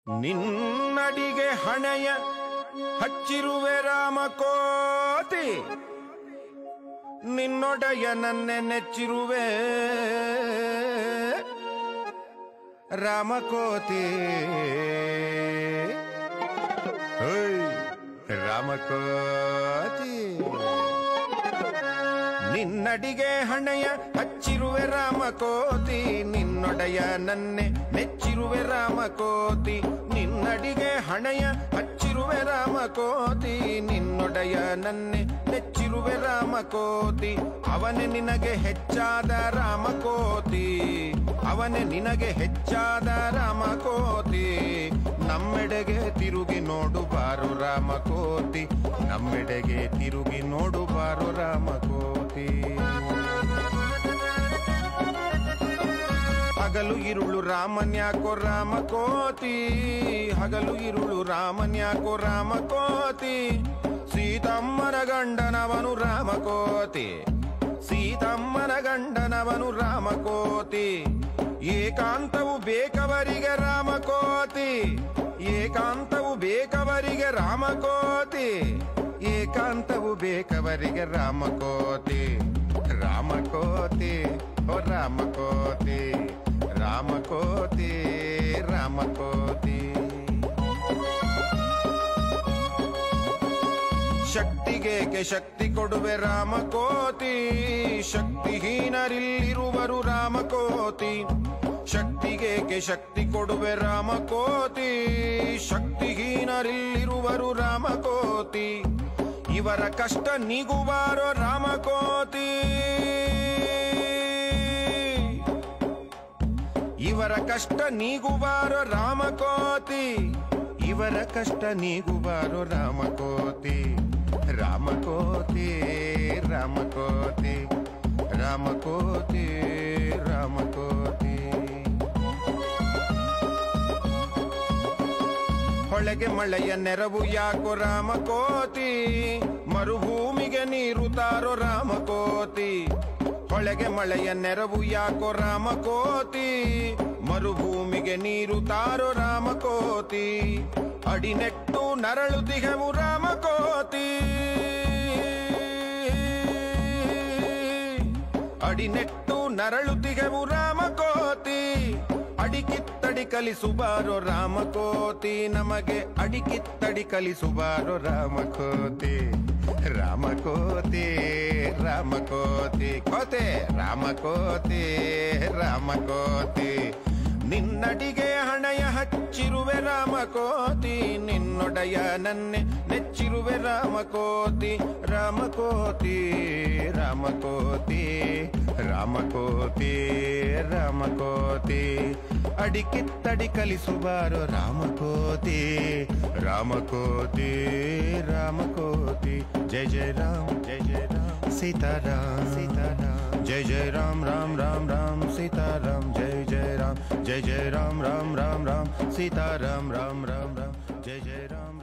ನಿನ್ನಡಿಗೆ ಹಣೆಯ ಹಚ್ಚಿರುವೆ ರಾಮಕೋತಿ ನಿನ್ನೊಡೆಯ ನನ್ನೆ ನೆಚ್ಚಿರುವೆ ರಾಮಕೋತಿ ಓಯ್, ರಾಮಕೋತಿ ನಿನ್ನಡಿಗೆ ಹಣೆಯ ಹಚ್ಚಿರುವೆ ರಾಮಕೋತಿ ನಿನ್ನೊಡೆಯ ನನ್ನೆ ನೆಚ್ಚಿರುವೆ ರಾಮಕೋತಿ ನಿನ್ನಡಿಗೆ ಹಣೆಯ ಹಚ್ಚಿರುವೆ ರಾಮಕೋತಿ ನಿನ್ನೊಡೆಯ ನನ್ನೆ ನೆಚ್ಚಿರುವೆ ರಾಮಕೋತಿ ಅವನೇ ನಿನಗೆ ಹೆಚ್ಚಾದ ರಾಮಕೋತಿ ಅವನೇ ನಿನಗೆ ಹೆಚ್ಚಾದ ರಾಮಕೋತಿ ನಮ್ಮೆಡೆಗೆ ತಿರುಗಿ ನೋಡು ಬಾರು ರಾಮಕೋತಿ ನಮ್ಮೆಡೆಗೆ ತಿರುಗಿ ನೋಡು ಬಾರು ರಾಮಕೋತಿ ಹಗಲು ಇರುಳು ರಾಮನ್ಯಾಕೋ ರಾಮಕೋತಿ ಹಗಲು ಇರುಳು ರಾಮನ್ಯಾಕೋ ರಾಮಕೋತಿ ಸೀತಮ್ಮನ ಗಂಡನವನು ರಾಮಕೋತಿ ಸೀತಮ್ಮನ ಗಂಡನವನು ರಾಮಕೋತಿ ಏಕಾಂತವು ಬೇಕವರಿಗೆ ರಾಮಕೋತಿ ಏಕಾಂತವು ಬೇಕವರಿಗೆ ರಾಮಕೋತಿ ಏಕಾಂತವು ಬೇಕವರಿಗೆ ರಾಮಕೋತಿ ರಾಮಕೋತಿ ಓ ರಾಮಕೋತಿ ರಾಮಕೋತಿ ರಾಮಕೋತಿ ಶಕ್ತಿಗೇಕೆ ಶಕ್ತಿ ಕೊಡುವೆ ರಾಮಕೋತಿ ಶಕ್ತಿಹೀನರಿಲ್ಲಿರುವರು ರಾಮಕೋತಿ ಶಕ್ತಿಗೇಕೆ ಶಕ್ತಿ ಕೊಡುವೆ ರಾಮಕೋತಿ ಶಕ್ತಿಹೀನರಿಲ್ಲಿರುವರು ರಾಮಕೋತಿ ಇವರ ಕಷ್ಟ ನೀಗುವಾರೋ ರಾಮಕೋತಿ ಇವರ ಕಷ್ಟ ನೀಗುವಾರೋ ರಾಮಕೋತಿ ಇವರ ಕಷ್ಟ ನೀಗುವಾರೋ ರಾಮಕೋತಿ ರಾಮಕೋತಿ ರಾಮಕೋತಿ ರಾಮಕೋತಿ ರಾಮಕೋತಿ ಹೊಳೆಗೆ ಮಳೆಯ ನೆರವು ಯಾಕೋ ರಾಮಕೋತಿ ಮರುಭೂಮಿಗೆ ನೀರು ತಾರೋ ರಾಮಕೋತಿ ಹೊಳೆಗೆ ಮಳೆಯ ನೆರವು ಯಾಕೋ ರಾಮಕೋತಿ ಮರುಭೂಮಿಗೆ ನೀರು ತಾರೋ ರಾಮಕೋತಿ ಅಡಿನೆಟ್ಟು ನರಳುತಿಗೆವು ರಾಮಕೋತಿ ಅಡಿನೆಟ್ಟು ನರಳುತಿಗೆವು ರಾಮಕೋತಿ ಅಡಿಕಿತ್ತಡಿ ಕಲಿಸುಬಾರೋ ರಾಮಕೋತಿ ನಮಗೆ ಅಡಿಕಿತ್ತಡಿ ಕಲಿಸುಬಾರೋ ರಾಮಕೋತಿ ರಾಮಕೋತಿ ರಾಮಕೋತಿ ಕೋತೆ ರಾಮಕೋತಿ ರಾಮಕೋತಿ ನಿನ್ನಡಿಗೆ ಹಣಯ ಹಚ್ಚಿರುವೆ ರಾಮಕೋತಿ ನಿನ್ನೊಡೆಯ ನನ್ನೆ ನೆಚ್ಚಿರುವೆ ರಾಮಕೋತಿ ರಾಮಕೋತಿ ರಾಮಕೋತಿ ರಾಮಕೋತಿ ರಾಮಕೋತಿ ಅಡಿಕಿತ್ತಡಿ ಕಲಿಸುಬಾರೋ ರಾಮಕೋತಿ ರಾಮಕೋತಿ ರಾಮಕೋತಿ ಜಯ ಜಯ ರಾಮ್ ಜಯ ಜಯ ರಾಮ್ ಸೀತಾರಾಮ್ ಸೀತಾರಾಮ್ जय जय राम राम राम राम सीता राम जय जय राम जय जय राम राम राम राम सीता राम राम राम राम जय जय राम